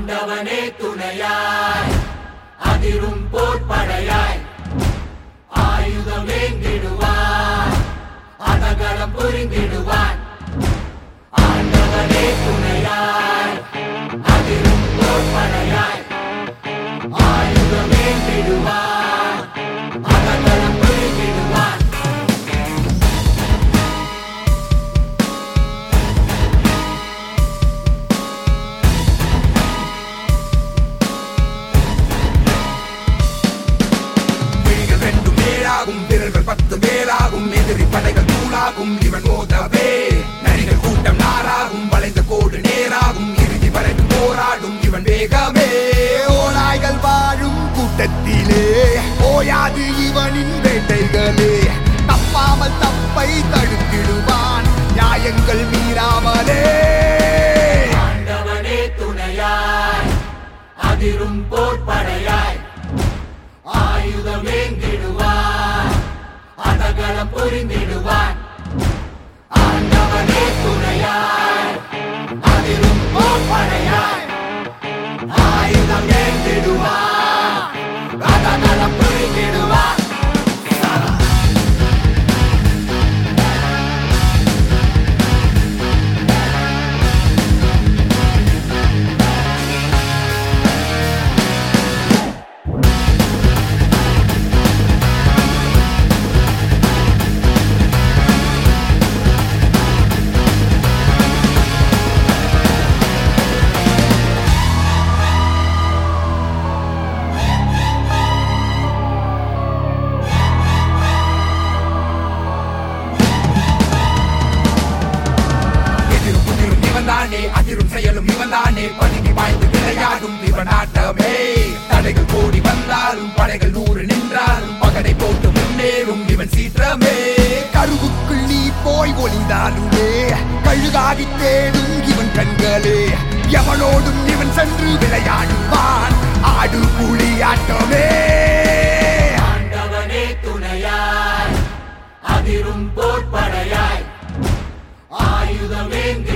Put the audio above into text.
ஆண்டவனே துணையாய் அதிரும் போர்ப்படையாய் ஆயுதமேந்திடுவான் அதகளம் புரிந்திடுவான் ஆண்டவனே துணையாய் அதிரும் போர்ப்படையாய் ஆயுதமேந்திடுவான் அதகளம் புரிந்திடுவான் விழிகள் ரெண்டும் ஏழாகும் விரல்கள் பத்து மேலாகும் எதிரி படைகள் தூளாகும் இவன் மோதவே நரிகள் கூட்டம் நாராகும் வளைந்த கோடு நேராகும் இறுதி வரைக்கும் போராடும் இவன் வேகமே ஓநாய்கள் வாழும் கூட்டத்திலே ஓயாது இவனின் வேட்டைகளே தப்பாமல் தப்பை தடுத்திடுவான் நியாயங்கள் மீறாமலே ஆண்டவனே துணையாய் அதிரும் போர்ப்படையாய் ஆயுதமேந்திடுவான் அதகளம் புரிந்திடுவான் ஆண்டவனே துணையாய் அதிரும் போர்ப்படையாய் ஆயுதம் ஏந்திடுவான் அதகளம் புரிந்திடுவான் எதிரும் புதிரும் இவன் தானே அதிரும் செயலும் இவன் தானே பதுங்கி பாய்ந்து விளையாடும் இவன் ஆட்டமே தடைகள் கோடி வந்தாலும் படைகள் நூறு நின்றாலும் பகடை போட்டு முன்னேறும் இவன் சீற்றமே கருவுக்குள் நீ போய் ஒளிந்தாலுமே கழுகாகி தேடும் இவன் கண்களே எவனோடும் இவன் சென்று விளையாடுவான் ஆடு புலி ஆட்டமே ஆண்டவனே துணையாய் அதிரும் போர்ப்படையாய் ஆயுதமேந்தி